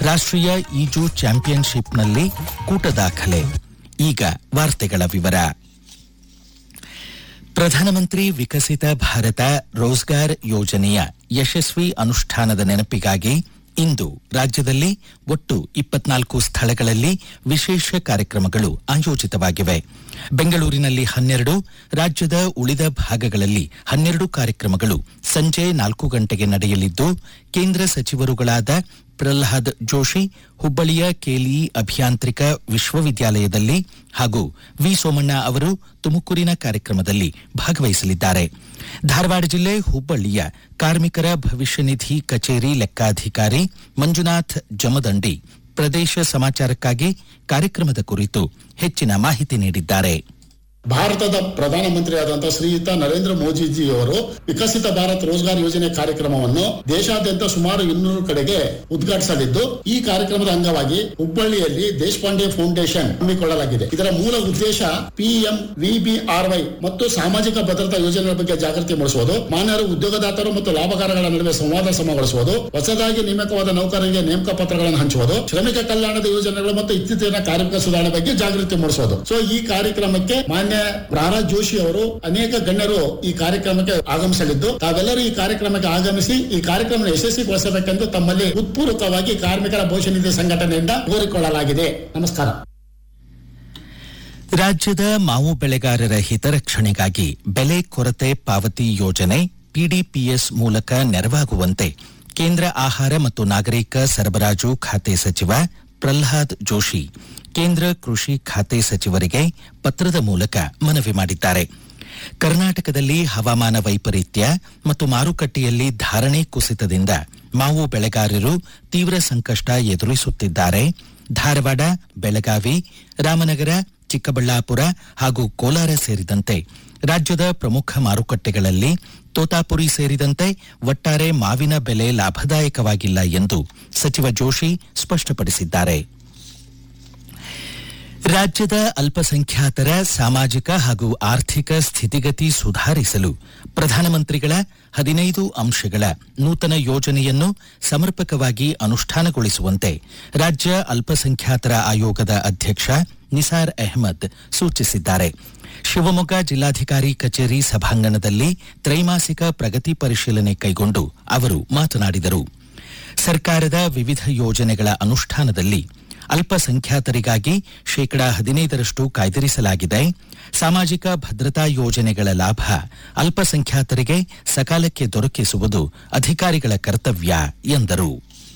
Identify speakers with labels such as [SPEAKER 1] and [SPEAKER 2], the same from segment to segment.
[SPEAKER 1] ರಾಷ್ಟ್ರೀಯ ಈಜು ಚಾಂಪಿಯನ್ಶಿಪ್ನಲ್ಲಿ ಕೂಟ ದಾಖಲೆ ಈಗ ವಾರ್ತೆಗಳ ವಿವರ ಪ್ರಧಾನಮಂತ್ರಿ ವಿಕಸಿತ ಭಾರತ ರೋಜ್ಗಾರ್ ಯೋಜನೆಯ ಯಶಸ್ವಿ ಅನುಷ್ಠಾನದ ನೆನಪಿಗಾಗಿ ಇಂದು ರಾಜ್ಯದಲ್ಲಿ ಒಟ್ಟು ಇಪ್ಪತ್ನಾಲ್ಕು ಸ್ಥಳಗಳಲ್ಲಿ ವಿಶೇಷ ಕಾರ್ಯಕ್ರಮಗಳು ಆಯೋಜಿತವಾಗಿವೆ ಬೆಂಗಳೂರಿನಲ್ಲಿ ಹನ್ನೆರಡು ರಾಜ್ಯದ ಉಳಿದ ಭಾಗಗಳಲ್ಲಿ ಹನ್ನೆರಡು ಕಾರ್ಯಕ್ರಮಗಳು ಸಂಜೆ ನಾಲ್ಕು ಗಂಟೆಗೆ ನಡೆಯಲಿದ್ದು ಕೇಂದ್ರ ಸಚಿವರುಗಳಾದ ಪ್ರಹ್ಲಾದ್ ಜೋಶಿ ಹುಬ್ಬಳ್ಳಿಯ ಕೆಎಲ್ಇ ಅಭಿಯಾಂತ್ರಿಕ ವಿಶ್ವವಿದ್ಯಾಲಯದಲ್ಲಿ ಹಾಗೂ ವಿ ಸೋಮಣ್ಣ ಅವರು ತುಮಕೂರಿನ ಕಾರ್ಯಕ್ರಮದಲ್ಲಿ ಭಾಗವಹಿಸಲಿದ್ದಾರೆ ಧಾರವಾಡ ಜಿಲ್ಲೆ ಹುಬ್ಬಳ್ಳಿಯ ಕಾರ್ಮಿಕರ ಭವಿಷ್ಯ ನಿಧಿ ಕಚೇರಿ ಲೆಕ್ಕಾಧಿಕಾರಿ ಮಂಜುನಾಥ್ ಜಮದಂಡಿ ಪ್ರದೇಶ ಸಮಾಚಾರಕ್ಕಾಗಿ ಕಾರ್ಯಕ್ರಮದ ಕುರಿತು ಹೆಚ್ಚಿನ ಮಾಹಿತಿ ನೀಡಿದ್ದಾರೆ
[SPEAKER 2] ಭಾರತದ ಪ್ರಧಾನಮಂತ್ರಿಯಾದಂತಹ ಶ್ರೀಯುತ ನರೇಂದ್ರ ಮೋದಿಜಿಯವರು ವಿಕಸಿತ ಭಾರತ್ ರೋಜ್ಗಾರ್ ಯೋಜನೆ ಕಾರ್ಯಕ್ರಮವನ್ನು ದೇಶಾದ್ಯಂತ ಸುಮಾರು ಇನ್ನೂರು ಕಡೆಗೆ ಉದ್ಘಾಟಿಸಲಿದ್ದು ಈ ಕಾರ್ಯಕ್ರಮದ ಅಂಗವಾಗಿ ಹುಬ್ಬಳ್ಳಿಯಲ್ಲಿ ದೇಶಪಾಂಡೆ ಫೌಂಡೇಶನ್ ಹಮ್ಮಿಕೊಳ್ಳಲಾಗಿದೆ ಇದರ ಮೂಲ ಉದ್ದೇಶ ಪಿಎಂ ವಿಬಿಆರ್ವೈ ಮತ್ತು ಸಾಮಾಜಿಕ ಭದ್ರತಾ ಯೋಜನೆಗಳ ಬಗ್ಗೆ ಜಾಗೃತಿ ಮೂಡಿಸುವುದು ಮಾನ್ಯರು ಉದ್ಯೋಗದಾತರು ಮತ್ತು ಲಾಭಕಾರಗಳ ನಡುವೆ ಸಂವಾದ ಸಮಗೊಳಿಸುವುದು ಹೊಸದಾಗಿ ನೇಮಕವಾದ ನೌಕರರಿಗೆ ನೇಮಕ ಪತ್ರಗಳನ್ನು ಹಂಚುವುದು ಶ್ರಮಿಕ ಕಲ್ಯಾಣದ ಯೋಜನೆಗಳು ಮತ್ತು ಇತ್ತೀಚಿನ ಕಾರ್ಮಿಕ ಸುಧಾರಣೆ ಬಗ್ಗೆ ಜಾಗೃತಿ ಮೂಡಿಸುವುದು ಸೊ ಈ ಕಾರ್ಯಕ್ರಮಕ್ಕೆ ಮಾನ್ಯ ಪ್ರಹ್ಲಾದ್ ಜೋಶಿ ಅವರು ಅನೇಕ ಗಣ್ಯರು ಈ ಕಾರ್ಯಕ್ರಮಕ್ಕೆ ಆಗಮಿಸಲಿದ್ದು ತಾವೆಲ್ಲರೂ ಈ ಕಾರ್ಯಕ್ರಮಕ್ಕೆ ಆಗಮಿಸಿ ಈ ಕಾರ್ಯಕ್ರಮ ಯಶಸ್ವಿಗೊಳಿಸಬೇಕೆಂದು ತಮ್ಮಲ್ಲಿ ಉತ್ಪೂರ್ವಕವಾಗಿ ಕಾರ್ಮಿಕರ ಭವಿಷ್ಯ ನಿಧಿ ಸಂಘಟನೆಯಿಂದ ಕೋರಿಕೊಳ್ಳಲಾಗಿದೆ ನಮಸ್ಕಾರ
[SPEAKER 1] ರಾಜ್ಯದ ಮಾವು ಬೆಳೆಗಾರರ ಹಿತರಕ್ಷಣೆಗಾಗಿ ಬೆಲೆ ಕೊರತೆ ಪಾವತಿ ಯೋಜನೆ ಪಿಡಿಪಿಎಸ್ ಮೂಲಕ ನೆರವಾಗುವಂತೆ ಕೇಂದ್ರ ಆಹಾರ ಮತ್ತು ನಾಗರಿಕ ಸರಬರಾಜು ಖಾತೆ ಸಚಿವ ಪ್ರಹ್ಲಾದ್ ಜೋಶಿ ಕೇಂದ್ರ ಕೃಷಿ ಖಾತೆ ಸಚಿವರಿಗೆ ಪತ್ರದ ಮೂಲಕ ಮನವಿ ಮಾಡಿದ್ದಾರೆ ಕರ್ನಾಟಕದಲ್ಲಿ ಹವಾಮಾನ ವೈಪರೀತ್ಯ ಮತ್ತು ಮಾರುಕಟ್ಟೆಯಲ್ಲಿ ಧಾರಣೆ ಕುಸಿತದಿಂದ ಮಾವು ಬೆಳೆಗಾರರು ತೀವ್ರ ಸಂಕಷ್ಟ ಎದುರಿಸುತ್ತಿದ್ದಾರೆ ಧಾರವಾಡ ಬೆಳಗಾವಿ ರಾಮನಗರ ಚಿಕ್ಕಬಳ್ಳಾಪುರ ಹಾಗೂ ಕೋಲಾರ ಸೇರಿದಂತೆ ರಾಜ್ಯದ ಪ್ರಮುಖ ಮಾರುಕಟ್ಟೆಗಳಲ್ಲಿ ತೋತಾಪುರಿ ಸೇರಿದಂತೆ ಒಟ್ಟಾರೆ ಮಾವಿನ ಬೆಲೆ ಲಾಭದಾಯಕವಾಗಿಲ್ಲ ಎಂದು ಸಚಿವ ಜೋಶಿ ಸ್ಪಷ್ಟಪಡಿಸಿದ್ದಾರೆ ರಾಜ್ಯದ ಅಲ್ಪಸಂಖ್ಯಾತರ ಸಾಮಾಜಿಕ ಹಾಗೂ ಆರ್ಥಿಕ ಸ್ಥಿತಿಗತಿ ಸುಧಾರಿಸಲು ಪ್ರಧಾನಮಂತ್ರಿಗಳ ಹದಿನೈದು ಅಂಶಗಳ ನೂತನ ಯೋಜನೆಯನ್ನು ಸಮರ್ಪಕವಾಗಿ ಅನುಷ್ಠಾನಗೊಳಿಸುವಂತೆ ರಾಜ್ಯ ಅಲ್ಪಸಂಖ್ಯಾತರ ಆಯೋಗದ ಅಧ್ಯಕ್ಷ ನಿಸಾರ್ ಅಹ್ಮದ್ ಸೂಚಿಸಿದ್ದಾರೆ ಶಿವಮೊಗ್ಗ ಜಿಲ್ಲಾಧಿಕಾರಿ ಕಚೇರಿ ಸಭಾಂಗಣದಲ್ಲಿ ತ್ರೈಮಾಸಿಕ ಪ್ರಗತಿ ಪರಿಶೀಲನೆ ಕೈಗೊಂಡು ಅವರು ಮಾತನಾಡಿದರು ಸರ್ಕಾರದ ವಿವಿಧ ಯೋಜನೆಗಳ ಅನುಷ್ಠಾನದಲ್ಲಿ ಅಲ್ಪಸಂಖ್ಯಾತರಿಗಾಗಿ ಶೇಕಡಾ ಹದಿನೈದರಷ್ಟು ಕಾಯ್ದಿರಿಸಲಾಗಿದೆ ಸಾಮಾಜಿಕ ಭದ್ರತಾ ಯೋಜನೆಗಳ ಲಾಭ ಅಲ್ಪಸಂಖ್ಯಾತರಿಗೆ ಸಕಾಲಕ್ಕೆ ದೊರಕಿಸುವುದು ಅಧಿಕಾರಿಗಳ ಕರ್ತವ್ಯ ಎಂದರು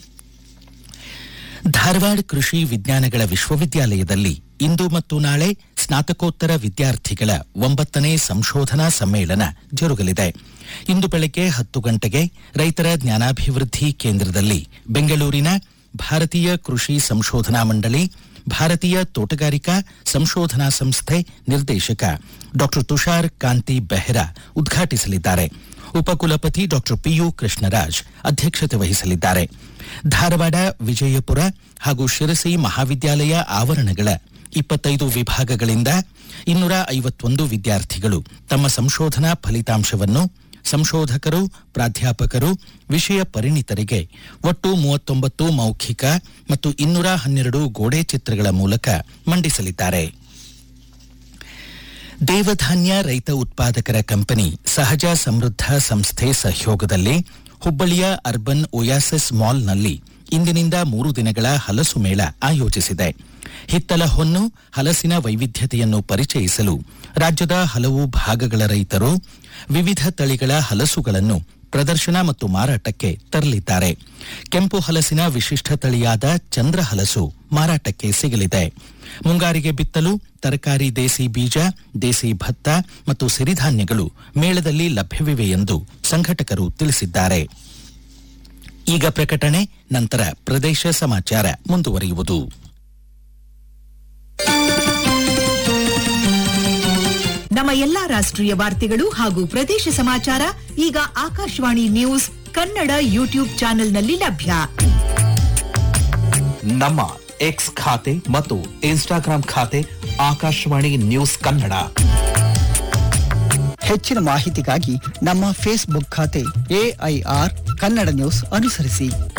[SPEAKER 1] ಧಾರವಾಡ ಕೃಷಿ ವಿಜ್ಞಾನಗಳ ವಿಶ್ವವಿದ್ಯಾಲಯದಲ್ಲಿ ಇಂದು ಮತ್ತು ನಾಳೆ ಸ್ನಾತಕೋತ್ತರ ವಿದ್ಯಾರ್ಥಿಗಳ ಒಂಬತ್ತನೇ ಸಂಶೋಧನಾ ಸಮ್ಮೇಳನ ಜರುಗಲಿದೆ ಇಂದು ಬೆಳಗ್ಗೆ ಹತ್ತು ಗಂಟೆಗೆ ರೈತರ ಜ್ಞಾನಾಭಿವೃದ್ಧಿ ಕೇಂದ್ರದಲ್ಲಿ ಬೆಂಗಳೂರಿನ ಭಾರತೀಯ ಕೃಷಿ ಸಂಶೋಧನಾ ಮಂಡಳಿ ಭಾರತೀಯ ತೋಟಗಾರಿಕಾ ಸಂಶೋಧನಾ ಸಂಸ್ಥೆ ನಿರ್ದೇಶಕ ಡಾ ತುಷಾರ್ ಕಾಂತಿ ಬೆಹ್ರಾ ಉದ್ಘಾಟಿಸಲಿದ್ದಾರೆ ಉಪಕುಲಪತಿ ಡಾ ಪಿಯು ಕೃಷ್ಣರಾಜ್ ಅಧ್ಯಕ್ಷತೆ ವಹಿಸಲಿದ್ದಾರೆ ಧಾರವಾಡ ವಿಜಯಪುರ ಹಾಗೂ ಶಿರಸಿ ಮಹಾವಿದ್ಯಾಲಯ ಆವರಣಗಳ ಇಪ್ಪತ್ತೈದು ವಿಭಾಗಗಳಿಂದ ಇನ್ನೂರ ಐವತ್ತೊಂದು ವಿದ್ಯಾರ್ಥಿಗಳು ತಮ್ಮ ಸಂಶೋಧನಾ ಫಲಿತಾಂಶವನ್ನು ಸಂಶೋಧಕರು ಪ್ರಾಧ್ಯಾಪಕರು ವಿಷಯ ಪರಿಣಿತರಿಗೆ ಒಟ್ಟು ಮೂವತ್ತೊಂಬತ್ತು ಮೌಖಿಕ ಮತ್ತು ಇನ್ನೂರ ಹನ್ನೆರಡು ಗೋಡೆ ಚಿತ್ರಗಳ ಮೂಲಕ ಮಂಡಿಸಲಿದ್ದಾರೆ ದೇವಧಾನ್ಯ ರೈತ ಉತ್ಪಾದಕರ ಕಂಪನಿ ಸಹಜ ಸಮೃದ್ಧ ಸಂಸ್ಥೆ ಸಹಯೋಗದಲ್ಲಿ ಹುಬ್ಬಳ್ಳಿಯ ಅರ್ಬನ್ ಒಯಾಸಿಸ್ ಮಾಲ್ನಲ್ಲಿ ಇಂದಿನಿಂದ ಮೂರು ದಿನಗಳ ಹಲಸು ಮೇಳ ಆಯೋಜಿಸಿದೆ ಹಿತ್ತಲ ಹೊನ್ನು ಹಲಸಿನ ವೈವಿಧ್ಯತೆಯನ್ನು ಪರಿಚಯಿಸಲು ರಾಜ್ಯದ ಹಲವು ಭಾಗಗಳ ರೈತರು ವಿವಿಧ ತಳಿಗಳ ಹಲಸುಗಳನ್ನು ಪ್ರದರ್ಶನ ಮತ್ತು ಮಾರಾಟಕ್ಕೆ ತರಲಿದ್ದಾರೆ ಕೆಂಪು ಹಲಸಿನ ವಿಶಿಷ್ಟ ತಳಿಯಾದ ಚಂದ್ರ ಹಲಸು ಮಾರಾಟಕ್ಕೆ ಸಿಗಲಿದೆ ಮುಂಗಾರಿಗೆ ಬಿತ್ತಲು ತರಕಾರಿ ದೇಸಿ ಬೀಜ ದೇಸಿ ಭತ್ತ ಮತ್ತು ಸಿರಿಧಾನ್ಯಗಳು ಮೇಳದಲ್ಲಿ ಲಭ್ಯವಿವೆ ಎಂದು ಸಂಘಟಕರು ತಿಳಿಸಿದ್ದಾರೆ ಈಗ ಪ್ರಕಟಣೆ ನಂತರ ಪ್ರದೇಶ ಸಮಾಚಾರ ಮುಂದುವರಿಯುವುದು
[SPEAKER 3] ನಮ್ಮ ಎಲ್ಲಾ ರಾಷ್ಟ್ರೀಯ ವಾರ್ತೆಗಳು ಹಾಗೂ ಪ್ರದೇಶ ಸಮಾಚಾರ ಈಗ ಆಕಾಶವಾಣಿ ನ್ಯೂಸ್ ಕನ್ನಡ ಯೂಟ್ಯೂಬ್ ಚಾನೆಲ್ನಲ್ಲಿ ಲಭ್ಯ
[SPEAKER 4] ನಮ್ಮ ಎಕ್ಸ್ ಖಾತೆ ಮತ್ತು ಇನ್ಸ್ಟಾಗ್ರಾಂ ಖಾತೆ ಆಕಾಶವಾಣಿ ನ್ಯೂಸ್ ಕನ್ನಡ
[SPEAKER 5] ಹೆಚ್ಚಿನ ಮಾಹಿತಿಗಾಗಿ ನಮ್ಮ ಫೇಸ್ಬುಕ್ ಖಾತೆ ಎಐಆರ್ ಕನ್ನಡ ನ್ಯೂಸ್ ಅನುಸರಿಸಿ